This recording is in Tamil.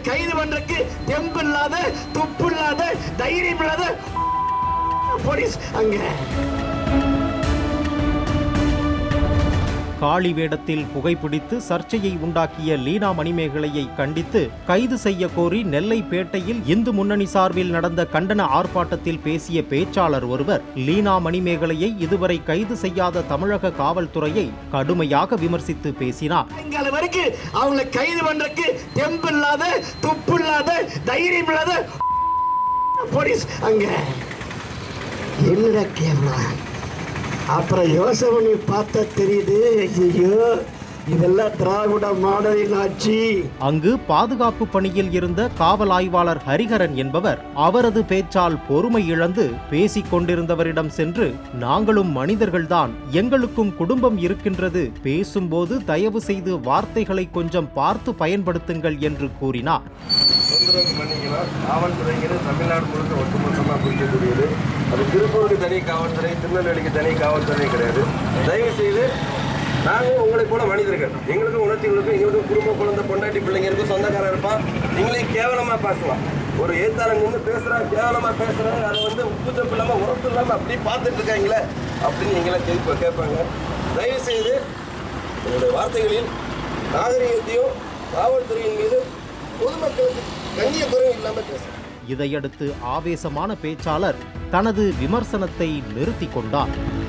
கைது பண்றதுக்கு தெம்பு இல்லாத துப்பு இல்லாத தைரியம் இல்லாத போலீஸ் அங்க காளி வேடத்தில் புகைப்பிடித்து சர்ச்சையை உண்டாக்கிய லீனா மணிமேகலையை கண்டித்து கைது செய்ய கோரி நெல்லை பேட்டையில் இந்து முன்னணி சார்பில் நடந்த கண்டன ஆர்ப்பாட்டத்தில் பேசிய பேச்சாளர் ஒருவர் லீனா மணிமேகலையை இதுவரை கைது செய்யாத தமிழக காவல்துறையை கடுமையாக விமர்சித்து பேசினார் சாயங்காலம் வரைக்கும் அவங்களை கைது பண்றதுக்கு தெம்பு இல்லாத துப்பு இல்லாத தைரியம் இல்லாத போலீஸ் அங்க என்னடா கேவலம் அப்புறம் யோசனை பண்ணி பார்த்தா தெரியுது ஐயோ இதெல்லாம் திராவிட மாடலின் ஆட்சி அங்கு பாதுகாப்பு பணியில் இருந்த காவல் ஆய்வாளர் ஹரிஹரன் என்பவர் அவரது பேச்சால் பொறுமை இழந்து பேசிக் கொண்டிருந்தவரிடம் சென்று நாங்களும் மனிதர்கள்தான் எங்களுக்கும் குடும்பம் இருக்கின்றது பேசும்போது தயவு செய்து வார்த்தைகளை கொஞ்சம் பார்த்து பயன்படுத்துங்கள் என்று கூறினார் தொந்தரவு பண்ணிக்கலாம் காவல்துறைங்கிறது தமிழ்நாடு முழுக்க ஒட்டுமொத்தமாக பிடிக்கக்கூடியது அது திருப்பூருக்கு தனி காவல்துறை திருநெல்வேலிக்கு தனி காவல்துறை கிடையாது தயவு செய்து நாங்கள் உங்களை போல மனிதர்கள் எங்களுக்கும் உணர்ச்சிகளுக்கும் எங்களுக்கும் குடும்ப குழந்தை பொண்டாட்டி பிள்ளைங்க இருக்கும் சொந்தக்காரன் இருப்பான் நீங்களையும் கேவலமாக பேசலாம் ஒரு ஏத்தாளன் நின்று பேசுகிறான் கேவலமாக பேசுகிறாங்க அதை வந்து உப்பு தப்பு இல்லாமல் உரப்பு இல்லாமல் அப்படியே பார்த்துட்டு இருக்காங்களே அப்படின்னு நீங்களே கேட்ப கேட்பாங்க தயவு செய்து உங்களுடைய வார்த்தைகளில் நாகரிகத்தையும் காவல்துறையின் மீது பொதுமக்களுக்கு கண்ணிய குறைவு இல்லாமல் பேசுகிறேன் இதையடுத்து ஆவேசமான பேச்சாளர் தனது விமர்சனத்தை நிறுத்திக் கொண்டார்